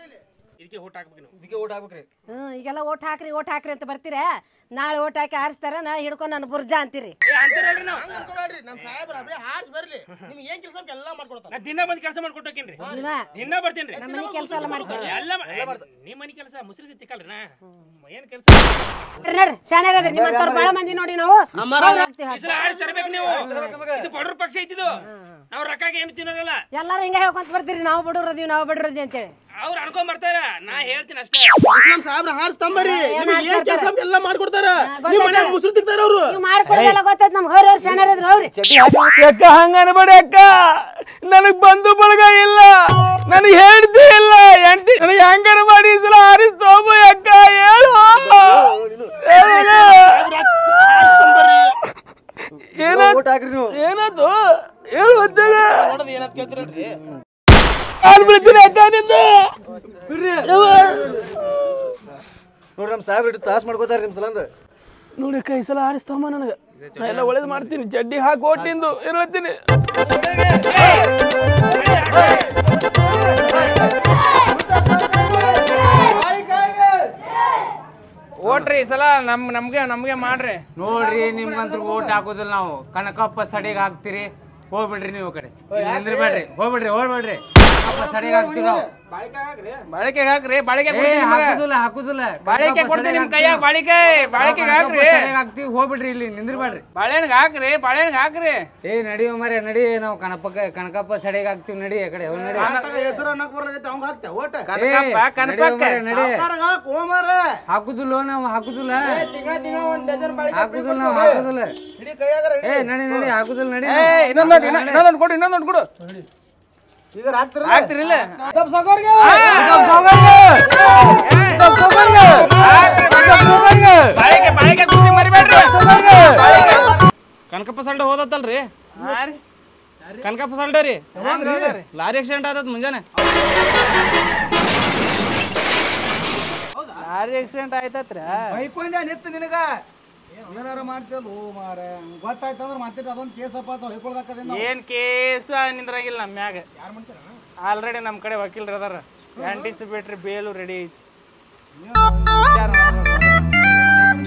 ಇದಕ್ಕೆ ಓಟ್ ಹಾಕ್ಬೇಕು ನೀವು ಇದಕ್ಕೆ ಓಟ್ ಹಾಕ್ಬೇಕ್ರಿ ಹ್ಮ್ ಈಗೆಲ್ಲ ಓಟ್ ಹಾಕ್ರಿ ಓಟ್ ಹಾಕ್ರಿ ಅಂತ ಬರ್ತೀರ ನಾಳೆ ಓಟ್ ಹಾಕಿ ಆರಿಸ್ತಾರ ನಾ ಹಿಡ್ಕೊಂಡು ನನ್ನ ಬುರ್ಜ ಅಂತೀರಿ ನಮ್ಮ ಸಾಹೇಬ್ರ ಅಬ್ರಿ ಹಾಡ್ಸ್ ಬರ್ಲಿ ನಿಮ್ಗೆ ಏನ್ ಕೆಲಸ ಎಲ್ಲ ಮಾಡ್ಕೊಡ್ತಾರ ನಾ ದಿನ ಬಂದು ಕೆಲಸ ಮಾಡ್ಕೊಟ್ಟೋಕೇನ್ರಿ ದಿನ ದಿನ ಬರ್ತೀನಿ ನಮ್ಮ ಮನೆ ಕೆಲಸ ಎಲ್ಲ ಮಾಡ್ತೀರಿ ಎಲ್ಲ ನಿಮ್ಮ ಮನೆ ಕೆಲಸ ಮುಸ್ರಿ ತಿಕ್ಕಲ್ರಿ ನಾ ಏನ್ ಕೆಲಸ ನೋಡ್ರಿ ಶಾಣೆ ಅದ್ರಿ ನಿಮ್ಮಂತವ್ರು ಬಾಳ ಮಂದಿ ನೋಡಿ ನಾವು ಹೌದ್ ಹಾಕ್ತೀವಿ, ಹಾಕ್ತೀವಿ. ಆಡಿ ತರಬೇಕು ನೀವು ಇದು ಬಡವ್ರ ಪಕ್ಷ ಐತಿದು ನಾವು ರೊಕ್ಕಾಗ ಏನು ತಿನ್ನೋರಲ್ಲ ಎಲ್ಲಾರು ಹಿಂಗ ಹೇಳ್ಕೊಂತ ಬರ್ತೀರಿ ನಾವು ಬಡವ್ರ ಅದೀವಿ ನಾವು ಬಡವ್ರ ಅದೀವಿ ಅಂತೇಳಿ ಅವ್ರು ಅನ್ಕೊಂಡ್ ಬರ್ತಾರ ನಾ ಹೇಳ್ತೀನಿ ಅಷ್ಟೇ ನಮ್ಮ ಸಾಹೇಬ್ರ ಹಾಡ್ಸ್ ತಂಬರ್ರಿ ಏನ್ ನಿಮ್ಗೆ ಏನ್ ಕೆಲಸ ಹಾಡ್ಸ್ತಾರ? ಎಲ್ಲ ಮಾಡ್ಕೊಡ್ತಾರ ಗೊತ್ತಾಯ್ತು. ನಿಮ್ ಮನೆ ಮುಸುರು ತಿಕ್ತಾರ ಅವ್ರು ನೀವು ಮಾಡ್ಕೊಡೋದೆಲ್ಲ ಗೊತ್ತಾಯ್ತು ನಮ್ಗೆ ಅವ್ರ ಅವ್ರು ಶಾಣೆ ಇದ್ರು ಅವ್ರಿ ಅಕ್ಕ ಹಂಗ ಅನ್ಬೇಡಿ ಅಕ್ಕ ನನಗ್ ಬಂಧು ಬಳಗ ಇಲ್ಲ ನನಗೆ ಹೇಳ್ತಿ ಇಲ್ಲ ಎಂಟಿ ನನಗೆ ಹೆಂಗಾರ ಮಾಡಿ ಈ ಸಲ ಹಾರಿಸ್ ತಗೊಂಬ ಅಕ್ಕ ಹೇಳು ಏನಾಯ್ತು ಓಟ್ ಹಾಕ್ರಿ ನೀವು ಏನಾಯ್ತು ಹೇಳು ಹೊತ್ತಾಗ ನೋಡೋದು ಏನಂತ ಕೇಳ್ತೀರಲ್ರಿ ಕಾಲ್ ಬಿಡ್ತೀನಿ ಅಕ್ಕ ನಿಂದು ನೋಡ್ರಿ ನಮ್ಮ ಸಾಹೇಬ್ರ ಇಟ್ಟು ತಾಸ್ ಮಾಡ್ಕೋತಾರ ನಿಮ್ ಸಲಂದ ನೋಡಿ ಅಕ್ಕ ಈ ಸಲ ಹಾರಿಸ್ತಮ್ಮ ನನಗೆ ನಾ ಎಲ್ಲ ಒಳ್ಳೇದು ಮಾಡ್ತೀನಿ ಜಡ್ಡಿ ಹಾಕಿ ಓಟಿಂದು ಹೇಳ್ತೀನಿ ಓಟ್ರಿ ಈ ಸಲ ನಮ್ ನಮ್ಗೆ ನಮ್ಗೆ ಮಾಡ್ರಿ ನೋಡ್ರಿ ನಿಮ್ಗಂತೂ ಓಟ್ ಹಾಕೋದಿಲ್ಲ ನಾವು ಕನಕಪ್ಪ ಸಡಿಗೆ ಹಾಕ್ತಿರಿ ಹೋಗ್ಬಿಡ್ರಿ ನೀವು ಈ ಕಡೆ ಇಲ್ಲಿ ನಿಂದ್ರಬೇಡ್ರಿ ಹೋಗ್ಬಿಡ್ರಿ ಹೋಗ್ಬಿಡ್ರಿ ಕನಕಪ್ಪ ಸಡಿಗೆ ಹಾಕ್ತಿವಿ ನಾವು ಬಾಳಿಕೆ ಹಾಕ್ರಿ ಬಾಳಿಕೆ ಏ, ಕೊಡ್ತೀನಿ ನಿಮ್ಗೆ. ಹಾಕುದಿಲ್ಲ ಹಾಕುದಿಲ್ಲ ಬಾಳಿಕೆ ಕನಕಪ್ಪ ಕೊಡ್ತೀನಿ ಸಡಿಗೆ ನಿಮ್ ಕೈಯಾಗ ಬಾಳಿಕೆ ಬಾಳಿಕೆ ಕನಕಪ್ಪ ಹಾಕ್ರಿ ಸಡಿಗೆ ಹಾಕ್ತಿವಿ ಹೋಗ್ಬಿಡ್ರಿ ಇಲ್ಲಿ ನಿಂದ್ರಬೇಡ್ರಿ ಬಾಳೆಹಣ್ಣಿಗೆ ಹಾಕ್ರಿ ಬಾಳೆಹಣ್ಣಿಗೆ ಹಾಕ್ರಿ ಏ ನಡಿಯೋ ಮರೆ ನಡಿ ನಾವು ಕನಪಕ್ಕ ಕನಕಪ್ಪ ಸಡಿಗೆ ಹಾಕ್ತಿವಿ ನಡಿ ಆ ಕಡೆ ಹೋಗ್ ನಡಿ ಹೆಸರು ಅನ್ನಕ್ ಬರ್ಲಾಗೈತೆ ಅವಂಗ ಹಾಕ್ತೆ ಓಟ ಕನಕಪ್ಪ ಏ, ಕನಪಕ್ಕ ನಡಿಯೋ ಮಾರ್ರೆ, ನಡಿ ಸರ್ಕಾರಗ್ ಹಾಕ್ ಹೋಮಾರ ಹಾಕುದಿಲ್ಲ ನಾವು ಹಾಕುದಿಲ್ಲ ತಿಂಗಳ ತಿಂಗಳ ಒಂದ್ ಡಜನ್ ಬಾಳಿಕೆ ಹಾಕುದಿಲ್ಲ ನಾವು ಹಾಕುದಿಲ್ಲ ಇಡೀ ಕೈಯಾಗ ಏ ನಡಿ ನಡಿ ಹಾಕುದಿಲ್ಲ ನಡಿ ಏ ಇನ್ನೊಂದೊಂದು ಇನ್ನೊಂದೊಂದು ಕೊಡು ಇನ್ನೊಂದೊಂದು ಕೊಡು ಈಗ ಹಾಕ್ತಿರ ಹಾಕ್ತಿರಿಲ್ಲ ಬಾಳಿಕೆ ಬಾಳಿಕೆ ಕುಟ್ಟಿ ಮರಿಬೇಡ್ರಿ ಕನಕಪ್ಪ ಸಂಡ ಹೋದತ್ತಲ್ರಿ ಕನಕಪ್ಪ ಸಂಡ ರೀ ಲಾರಿ ಆಕ್ಸಿಡೆಂಟ್ ಆದತ್ ಮುಂಜಾನೆ ಲಾರಿ ಆಕ್ಸಿಡೆಂಟ್ ಆಯ್ತತ್ರ ಬೈಕೊಂಡೆ ನಿತ್ತು ನಿನಗ ಏನಾರ ಮಾಡ್ತೀವಲ್ಲ ಓ ಮಾರ ಗೊತ್ತಾಯ್ತಂದ್ರ ಮತ್ತೆ ಅದೊಂದು ಕೇಸ ಪಾಸ ಹೊಯ್ಕೊಳ್ದಾಕದೇನು ಏನ್ ಕೇಸ ನಿಂದ್ರಂಗಿಲ್ಲ ನಮ್ಮ ಮ್ಯಾಗ ಆಲ್ರೆಡಿ ನಮ್ಮ ಕಡೆ ವಕೀಲರು ಅದಾರ ಆಂಟಿಸಿಪೇಟ್ರಿ ಬೇಲು ರೆಡಿ ಐತಿ ವಿಚಾರ ಮಾಡ್ಬೇಕು.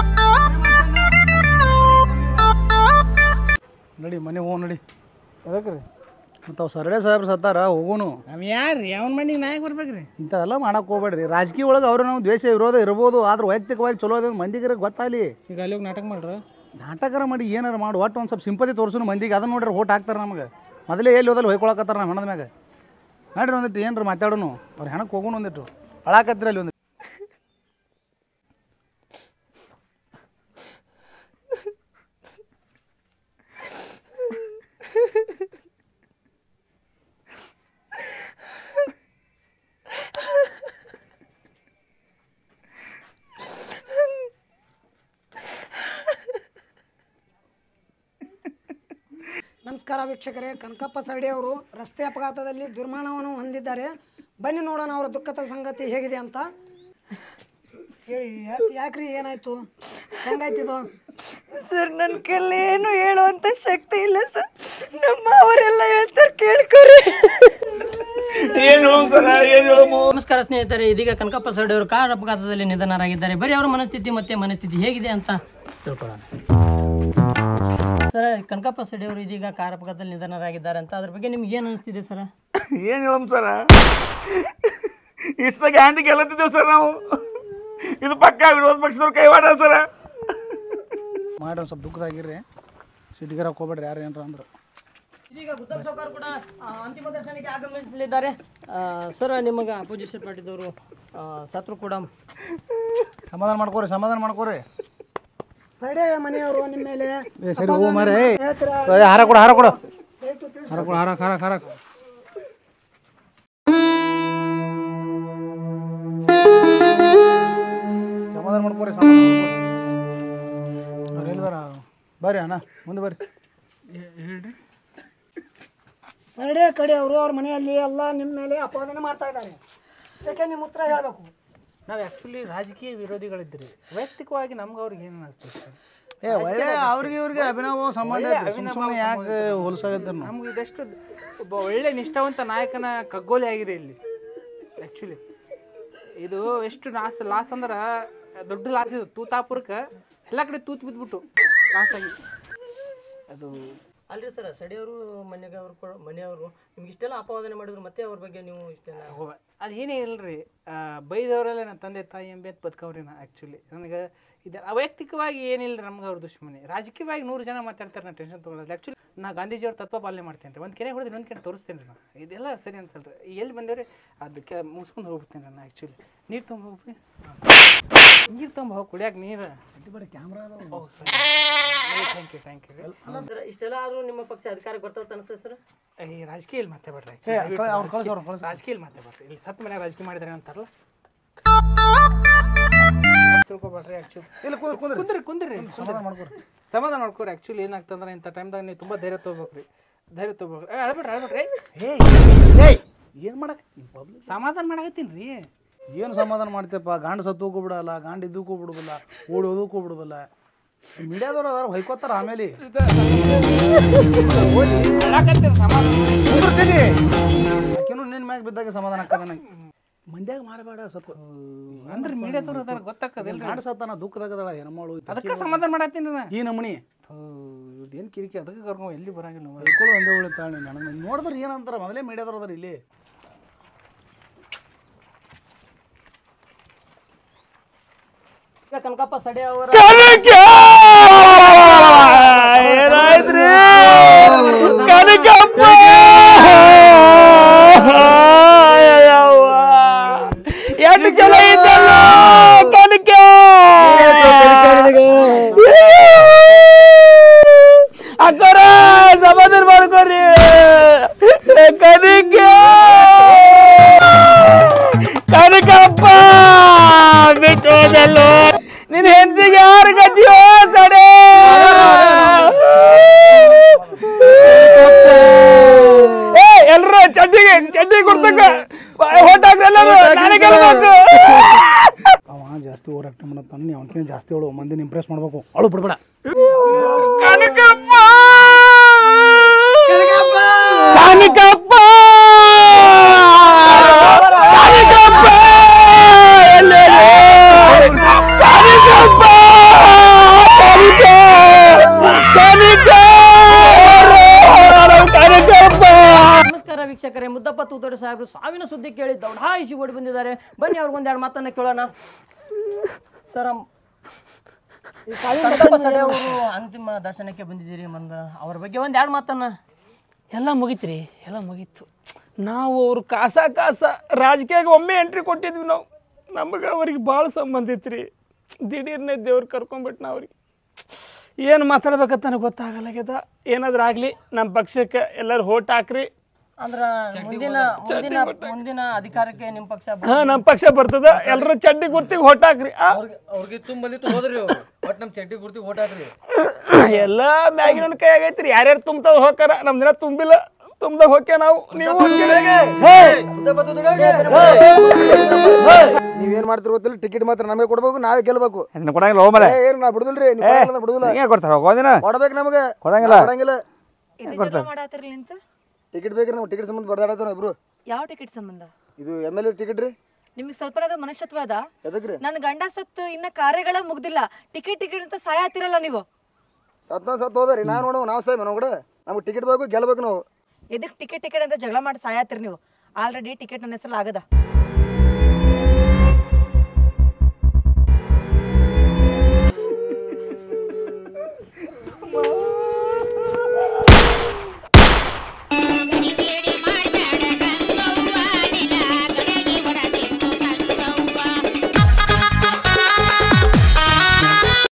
ನಡಿ ಮನೆ ಹೋಗ್ ನಡಿ ಮತ್ತು ಅವ್ ಸರ್ಡೆ ಸಾಹೇಬ್ರು ಸತ್ತಾರ ಹೋಗೋನು ನಮ್ ಯಾರ್ರಿ ಅವನ ಮನೆಗೆ ನಾಯಕ್ ಬರ್ಬೇಕ್ರಿ ಇಂಥವೆಲ್ಲ ಮಾಡಕ್ ಹೋಗ್ಬೇಡ್ರಿ ರಾಜಕೀಯ ಒಳಗೆ ಅವ್ರು ನಾವು ದ್ವೇಷ ವಿರೋಧ ಇರ್ಬೋದು ಆದ್ರೆ ವೈಯಕ್ತಿಕವಾಗಿ ಚಲೋ ಅದ ಮಂದಿಗೆ ಗೊತ್ತಾಗಲಿ ಈಗ ಅಲ್ಲಿ ಹೋಗಿ ನಾಟಕ ಮಾಡ್ರ ನಾಟಕರ ಮಾಡಿ ಏನಾರ ಮಾಡಿ ಒಟ್ಟು ಒಂದು ಸ್ವಲ್ಪ ಸಿಂಪತಿ ತೋರ್ಸೋನು ಮಂದಿಗೆ ಅದನ್ನ ನೋಡ್ರಿ ಓಟ್ ಹಾಕ್ತಾರೆ ನಮಗೆ ಮೊದಲೇ ಎಲ್ಲಿ ಹೋದಲ್ಲಿ ಹೊಯ್ಕೊಳಕತ್ತಾರ ನಮ್ಮ ಹೆಣದ ಮ್ಯಾಗ ನೋಡ್ರಿ ಒಂದಿಟ್ಟು ಏನ್ರ ಮಾತಾಡೋನು ಅವ್ರ ಹೆಣಕ್ಕೆ ಹೋಗೋಣ ಒಂದಿಟ್ಟು ಅಳಾಕತ್ರಿ ಅಲ್ಲಿ ಒಂದಿಟ್ಟು ನಮಸ್ಕಾರ ವೀಕ್ಷಕರೇ ಕನಕಪ್ಪ ಸರ್ಡಿ ಅವರು ರಸ್ತೆ ಅಪಘಾತದಲ್ಲಿ ದುರ್ಮರಣವನ್ನು ಹೊಂದಿದ್ದಾರೆ ಬನ್ನಿ ನೋಡೋಣ ಅವರ ದುಃಖದ ಸಂಗತಿ ಹೇಗಿದೆ ಅಂತ ಹೇಳಿ ಯಾ- ಯಾಕ್ರಿ ಏನಾಯ್ತು ಹೆಂಗಾಯ್ತಿದು ಸರ್ ನನ್ನ ಕೈಲಿ ಏನು ಹೇಳುವಂತ ಶಕ್ತಿ ಇಲ್ಲ ಸರ್ ನಮ್ಮ ಅವರೆಲ್ಲ ಹೇಳ್ತಾರೆ ಕೇಳ್ಕೊರಿ ನಮಸ್ಕಾರ ಸ್ನೇಹಿತರೆ ಇದೀಗ ಕನಕಪ್ಪ ಸರ್ಡಿ ಅವರು ಕಾರ್ ಅಪಘಾತದಲ್ಲಿ ನಿಧನರಾಗಿದ್ದಾರೆ ಬರೀ ಅವರ ಮನಸ್ಥಿತಿ ಮತ್ತೆ ಮನಸ್ಥಿತಿ ಹೇಗಿದೆ ಅಂತ ತಿಳ್ಕೊಳ್ಳೋಣ ಸರ್ ಕನಕಪ್ಪ ಸರ್ಡಿ ಅವರು ಇದೀಗ ಕಾರ್ ಅಪಘಾತದಲ್ಲಿ ನಿಧನರಾಗಿದ್ದಾರೆ ಅಂತ ಅದ್ರ ಬಗ್ಗೆ ನಿಮ್ಗೆ ಏನು ಅನಿಸ್ತಿದೆ ಸರ್ ಏನ್ ಹೇಳಮ್ ಸರ ಇಷ್ಟದಾಗ ಗ್ಯಾಂಡಿ ಗೆಲ್ಲತ್ತಿದ್ದೇವೆ ಸರ್ ನಾವು ಇದು ಪಕ್ಕ ವಿರೋಧ ಪಕ್ಷದವ್ರ ಕೈವಾಡ ಸರ ಮಾಡಿ ಒಂದು ಸ್ವಲ್ಪ ದುಃಖದಾಗಿರ್ರಿ ಸಿಟಿಗರಕ್ಕೆ ಹೋಗ್ಬೇಡ್ರಿ ಯಾರು ಏನ್ರ ಅಂದ್ರೆ ಇದೀಗ ಗುತ್ತಮ್ ಸಾವ್ಕಾರ್ ಕೂಡ ಆ, ಅಂತಿಮ ದರ್ಶನಕ್ಕೆ ಆಗಮಿಸಲಿದ್ದಾರೆ ಆ, ಸರ್ ನಿಮಗೆ ಅಪೋಸಿಷನ್ ಪಾರ್ಟಿದವರು ಸತ್ರು ಕೂಡ ಸಮಾಧಾನ ಮಾಡ್ಕೋರಿ ಸಮಾಧಾನ ಮಾಡ್ಕೋರಿ ಸರ್ಡೆ ಮನೆಯವರು ನಿಮ್ಮ ಮೇಲೆ ಏ ಸರಿ ಹೋ ಮಾರೇ ಹೇಳ್ತೀರಾ ಏ, ಹಾರ ಕೊಡು ಹಾರ ಕೊಡು ದಯವಿಟ್ಟು ತಿಳಿಸಿ ಹಾರ ಕೊಡು ಹಾರ ಹಾರ ಹಾರ ಸಮಾಧಾನ ಮಾಡ್ಕೋರಿ ಸಮಾಧಾನ ಮಾಡ್ಕೋರಿ ಅವ್ರು ಹೇಳಿದಾರ ಬರ್ರಿ ಅಣ್ಣ ಮುಂದೆ ಬರ್ರಿ ಸರ್ಡೆ ಕಡೆ ಅವರು ಅವ್ರ ಮನೆಯಲ್ಲಿ ಎಲ್ಲ ನಿಮ್ಮ ಮೇಲೆ ಅಪಾದನೆ ಮಾಡ್ತಾ ಇದ್ದಾರೆ ಅದಕ್ಕೆ ನಿಮ್ಮ ಉತ್ತರ ಹೇಳಬೇಕು ನಾವು ಆ್ಯಕ್ಚುಲಿ ರಾಜಕೀಯ ವಿರೋಧಿಗಳಿದ್ರಿ ವೈಯಕ್ತಿಕವಾಗಿ ನಮ್ಗೆ ಅವ್ರಿಗೆ ಏನು ಅನಿಸ್ತದೆ ಸರ್ ಏ ಒಳ್ಳೆ ಅವ್ರಿಗೆ ಇವ್ರಿಗೆ ಅಭಿನವ ಸಂಬಂಧ ಐತ್ರಿ. ಸುಮ್ ಸುಮ್ನೆ ಯಾಕೆ ಹೋಲಿಸಾಗತ್ತೀರಿ ನಾವು ನಮ್ಗೆ ಇದಷ್ಟು ಒಬ್ಬ ಒಳ್ಳೆ ನಿಷ್ಠಾವಂತ ನಾಯಕನ ಕಗ್ಗೋಲೆ ಆಗಿದೆ ಇಲ್ಲಿ ಆ್ಯಕ್ಚುಲಿ ಇದು ಎಷ್ಟು ಲಾಸ್ ಲಾಸ್ ಅಂದ್ರೆ ದೊಡ್ಡ ಲಾಸ್ ಇದು ತೂತಾಪುರಕ್ಕೆ ಎಲ್ಲ ಕಡೆ ತೂತ್ ಬಿದ್ಬಿಟ್ಟು ಲಾಸ್ ಆಗಿ ಅದು ಅಲ್ರಿ ಸರ್ ಸಡಿಯವರು ಮನೆಗೆ ಅವ್ರು ಕೊಡ ಮನೆಯವರು ನಿಮ್ಗೆ ಇಷ್ಟೆಲ್ಲ ಅಪವಾದನೆ ಮಾಡಿದ್ರು ಮತ್ತೆ ಅವ್ರ ಬಗ್ಗೆ ನೀವು ಇಷ್ಟೆಲ್ಲ ಅದು ಏನೇ ಇಲ್ರಿ ಆ, ಬೈದವರೆಲ್ಲ ನನ್ನ ತಂದೆ ತಾಯಿ ಎಂಬೇತ್ ಬದುಕವ್ರಿ ನಾ ಆ್ಯಕ್ಚುಲಿ ನನಗೆ ಇದು ವೈಯಕ್ತಿಕವಾಗಿ ಏನಿಲ್ಲ ನಮ್ಗೆ ಅವ್ರ ದುಶ್ಮನಿ ರಾಜಕೀಯವಾಗಿ ನೂರು ಜನ ಮಾತಾಡ್ತಾರೆ ನಾನು ಟೆನ್ಷನ್ ತೊಗೊಳಲ್ಲ ಆ್ಯಕ್ಚುಲಿ ನಾ ಗಾಂಧೀಜಿಯವ್ರ ತತ್ವ ಪಾಲನೆ ಮಾಡ್ತೇನೆ ರೀ ಒಂದು ಕೆರೆ ಹೊಡೆದ್ರೆ ಒಂದು ಕೆರೆ ತೋರಿಸ್ತೇನೆ ರೀ ನಾನು ಇದೆಲ್ಲ ಸರಿ ಅನ್ಸಲ್ರಿ ಎಲ್ಲಿ ಬಂದೇವ್ರಿ ಅದಕ್ಕೆ ಮುಗಿಸ್ಕೊಂಡು ಹೋಗ್ಬಿಡ್ತೇನೆ ನಾನು ಆ್ಯಕ್ಚುಲಿ ನೀರು ತೊಗೊಂಡು ಹೋಗ್ರಿ ನೀರು ತೊಗೊಂಡು ಹೋಗಿ ಕುಡಿಯಾಕ ನೀರು ಬರೀ camera thank you thank you sir ಇಷ್ಟೆಲ್ಲ ಆದ್ರೂ ನಿಮ್ಮ ಪಕ್ಷ ಅಧಿಕಾರಕ್ಕೆ ಬರ್ತದೆ ಅನಿಸ್ತದೆ ಸರ್ ಈ ರಾಜಕೀಯಲ್ಲಿ ಮತ್ತೆ ಬರ್ರಿ ಏ, ಕಳ್ಸಿ, ಅವ್ರ್ನ ಕಳ್ಸಿ, ಅವ್ರ್ನ ಕಳ್ಸಿ. ರಾಜಕೀಯಲ್ಲಿ ಮತ್ತೆ ಬರ್ರಿ ಇಲ್ಲಿ ಸತ್ ಮನ್ಯಾಗ ರಾಜಕೀಯ ಮಾಡಿದ್ರೆ ಅಂತಾರಲ್ಲ ತಿಳ್ಕೊಬೇಡ್ರಿ ಆ್ಯಕ್ಚುಲಿ ಇಲ್ಲ ಕುಂದ್ರಿ ಕುಂದ್ರಿ ಕುಂದ್ರಿ ಕುಂದ್ರಿ ಸಮಾಧಾನ ಮಾಡ್ಕೊರಿ ಸಮಾಧಾನ ಮಾಡ್ಕೊರಿ ಆ್ಯಕ್ಚುಲಿ ಏನಾಗ್ತಂದ್ರೆ ಇಂಥ ಟೈಮ್ದಾಗ ನೀವು ತುಂಬ ಧೈರ್ಯ ತೊಗೋಬೇಕ್ರಿ ಧೈರ್ಯ ತೊಗೋಬೇಕ್ರಿ ಏ ಅಳ್ಬೇಡ್ರಿ ಅಳ್ಬೇಡ್ರಿ ಏಯ್ ಏನು ಮಾಡಕತ್ತೀನಿ ಪಬ್ಲಿಕ್ ಸಮಾಧಾನ ಮಾಡಕತ್ತೀನಿ ರೀ ಏನು ಸಮಾಧಾನ ಮಾಡ್ತೇಪ್ಪ ಗಾಂಡ್ ಸತ್ತು ಬಿಡಲ್ಲ ಗಾಂಡ್ ಇದ್ದಕ್ಕೂ ಬಿಡುದಿಲ್ಲ ಓಡಿ ಹೋದಕ್ಕೂ ಬಿಡುದಿಲ್ಲ ಮೀಡಿಯಾದವ್ರು ಅದಾರ ಹೊಯ್ಕೋತಾರ ಆಮೇಲೆ ಕುಂದ್ರಸೀನಿ ಆಕಿನೂ ನಿನ್ನ ಮ್ಯಾಗ ಬಿದ್ದಾಗ ಸಮಾಧಾನ ಆಗ್ತದೆ ನನಗೆ ಮಂದ್ಯಾಗ ಮಾಡಬೇಡ ಸತ್ತು ಅಂದ್ರೆ ಮೀಡಿಯಾದವ್ರು ಅದಾರ ಗೊತ್ತಾಕದಿಲ್ಲ ಗಾಂಡ್ ಸತ್ತಾನ ದುಃಖದಾಗದಳ ಹೆಣ್ಮಳು ಅದಕ್ಕೆ ಸಮಾಧಾನ ಮಾಡತ್ತೀನಿ ನಾ ಈ ನಮನಿ ಏನು ಕಿರಿಕಿ ಅದಕ್ಕೆ ಕರ್ಕೊಂಡು ಎಲ್ಲಿ ಬರಂಗಿಲ್ಲ ನಾವು. ಹೊಯ್ಕೊಳ್ಳೋ ಒಂದೇ ಉಳಿತಾಳೆ ನನಗೆ ನೋಡಿದ್ರೆ ಏನಂತಾರ ಮೊದಲೇ ಮೀಡಿಯಾದವ್ರು ಅದಾರ ಇಲ್ಲಿ ಈಗ ಕನಕಪ್ಪ ಸಡೆ ಅವರ ಏನಾಯ್ತ್ರಿ ಕನಕಪ್ಪ ಎಷ್ಟು ಚಲೋ ಇದ್ದಲ್ಲ ಕನಕ ಅಕ್ಕರ ಸಮಾಧಾನ ಮಾಡ್ಕೊರಿ ಕನಕ ಕನಕಪ್ಪ ಬಿಟ್ಟು ಹೋದಲ್ಲೋ ನಿನ್ನ ಹೆಂಡತಿಗೆ ಯಾರು ಗತಿಯೋ ಸಡೆ ಏ ಎಲ್ರು ಚಡ್ಡಿಗೆ ಚಡ್ಡಿ ಕೊಡ್ತಕ್ಕ ಹೊಟ್ಟಾಕ್ರಿ ಎಲ್ಲರೂ ನಾನೇ ಗೆಲ್ಬೇಕು ಅವ ಜಾಸ್ತಿ ಓವರ್ ಆಕ್ಟಿಂಗ್ ಮಾಡತ್ತಾನ ನೀವು ಅವನಕಿಂತ ಜಾಸ್ತಿ ಹೇಳು ಮಂದಿನ ಇಂಪ್ರೆಸ್ ಮಾಡ್ಬೇಕು ಅಳು ಬಿಡ್ಬೇಡ ಕನಕಪ್ಪ ಕನಕಪ್ಪ ಕನಕಪ್ಪ ಎಲ್ಲೆಲ್ಲಿ? ಕನಕಪ್ಪ ಕನಕ ಕನಕ ಕನಕಪ್ಪ ನಮಸ್ಕಾರ ವೀಕ್ಷಕರೇ ಮುದ್ದಪ್ಪ ತೂತೋಡಿ ಸಾಹೇಬರು ಸಾವಿನ ಸುದ್ದಿ ಕೇಳಿ ದೌಡಾಯಿಸಿ ಓಡಿ ಬಂದಿದ್ದಾರೆ ಬನ್ನಿ ಅವ್ರಿಗೊಂದು ಎರಡು ಮಾತನ್ನ ಕೇಳೋಣ ಸರ್ ಈ ಸಾವಿನ ಮುದ್ದಪ್ಪ ಸಡೆ ಅವರು ಅಂತಿಮ ದರ್ಶನಕ್ಕೆ ಬಂದಿದ್ದೀರಿ ಮಂದ ಅವ್ರ ಬಗ್ಗೆ ಒಂದು ಎರಡು ಮಾತನ್ನ ಎಲ್ಲ ಮುಗೀತ್ರಿ ಎಲ್ಲ ಮುಗೀತು ನಾವು ಅವ್ರು ಕಾಸ ಕಾಸ ರಾಜಕೀಯಕ್ಕೆ ಒಮ್ಮೆ ಎಂಟ್ರಿ ಕೊಟ್ಟಿದ್ವಿ ನಾವು ನಮಗೆ ಅವ್ರಿಗೆ ಭಾಳ ಸಂಬಂಧ ಇತ್ತು ರೀ ದಿಢೀರ್ನೆ ದೇವ್ರು ಕರ್ಕೊಂಬಿಟ್ಟು ಅವ್ರಿಗೆ ಏನು ಮಾತಾಡ್ಬೇಕಂತ ನನಗೆ ಗೊತ್ತಾಗಲ್ಲಾಗ್ಯದ ಏನಾದ್ರೂ ಆಗಲಿ ನಮ್ಮ ಪಕ್ಷಕ್ಕೆ ಎಲ್ಲರೂ ಹೋಟ್ ಹಾಕ್ರಿ ಅಂದ್ರ ಮುಂದಿನ ಮುಂದಿನ ಮುಂದಿನ ಅಧಿಕಾರಕ್ಕೆ ನಿಮ್ಮ ಪಕ್ಷ ಬ- ಹಾಂ ನಮ್ಮ ಪಕ್ಷ ಬರ್ತದ ಎಲ್ಲರೂ ಚಡ್ಡಿ ಗುರ್ತಿಗೆ ಹೋಟ್ ಹಾಕ್ರಿ ಆ? ಅವ್ರಿಗೆ ತುಂಬಂದಿತ್ತು ಹೋದ್ರಿ ಅವ್ರು ಒಟ್ ನಮ್ ಚಡ್ಡಿ ಗುರ್ತಿ ಓಟ್ ಹಾಕ್ರಿ ಎಲ್ಲ ಮ್ಯಾಗಿನ ಕೈ ಆಗೈತ್ರಿ ಯಾರ್ಯಾರು ತುಂಬ್ತಾವ್ ಹೋಗಾರ ನಮ್ ದಿನ ತುಂಬಿಲ್ಲ ತುಂಬ್ದಾಗ ಹೋಗ್ಯ ನಾವು ನೀವು ನೀವೇನ್ ಮಾಡ್ತಿರೋ ಗೊತ್ತಿಲ್ಲ ಟಿಕೆಟ್ ಮಾತ್ರ ನಮಗೆ ಕೊಡ್ಬೇಕು ನಾವೇ ಗೆಲ್ಬೇಕು ಕೊಡಂಗಿಲ್ಲ ಹೋಗ್ ಮಾರ್ರೆ. ಏ, ಏನು ನಾ ಬಿಡುದಿಲ್ರಿ ನೀವು ಕೊಡಂಗಿಲ್ಲ ಅಂದ್ರೆ ಬಿಡುದಿಲ್ಲ ಹಿಂಗೆ ಕೊಡ್ತಾರ ಹೋಗೋದಿನ ಕೊಡ್ಬೇಕು ನಮಗೆ ಕೊಡಂಗಿಲ್ಲ. ನಾ ಕೊಡಂಗಿಲ್ಲ ಇದು ಜಗಳ ಮಾಡಾತಿರ್ಲಿ ಅಂತ ಟಿಕೆಟ್ ಬೇಕ್ರಿ ನಾವು ಟಿಕೆಟ್ ಸಂಬಂಧ ಬಡ್ದಾಡತ್ತಾರ ಇಬ್ರು ಯಾವ ಟಿಕೆಟ್ ಸಂಬಂಧ ಇದು ಎಮ್ ಎಲ್ ಎ ಟಿಕೆಟ್ ರೀ ನಿಮ್ಗೆ ಸ್ವಲ್ಪನಾದ್ರೂ ಮನುಷ್ಯತ್ವ ಅದ ಎದಕ್ರಿ ನನ್ನ ಗಂಡ ಸತ್ತು ಇನ್ನ ಕಾರ್ಯಗಳ ಮುಗ್ದಿಲ್ಲ ಟಿಕೆಟ್ ಟಿಕೆಟ್ ಅಂತ ಸಾಯತ್ತಿರಲ್ಲ ನೀವು ಸತ್ತ ಸತ್ ಹೋದ್ರಿ ನಾವು ನೋಡುವ ನಾವು ಸಾಯ್ ಮನೆ ಕೂಡ ನಮ್ಗೆ ಟಿಕೆಟ್ ಬೇಕು ಗೆಲ್ಬೇಕು ನಾವು ಎದಕ್ ಟಿಕೆಟ್ ಟಿಕೆಟ್ ಅಂತ ಜಗಳ ಮಾಡಿ ಸಾಯತ್ತಿರಿ ನೀವು ಆಲ್ರೆಡಿ ಟಿಕೆಟ್ ನನ್ನ ಹೆಸರು ಆಗದ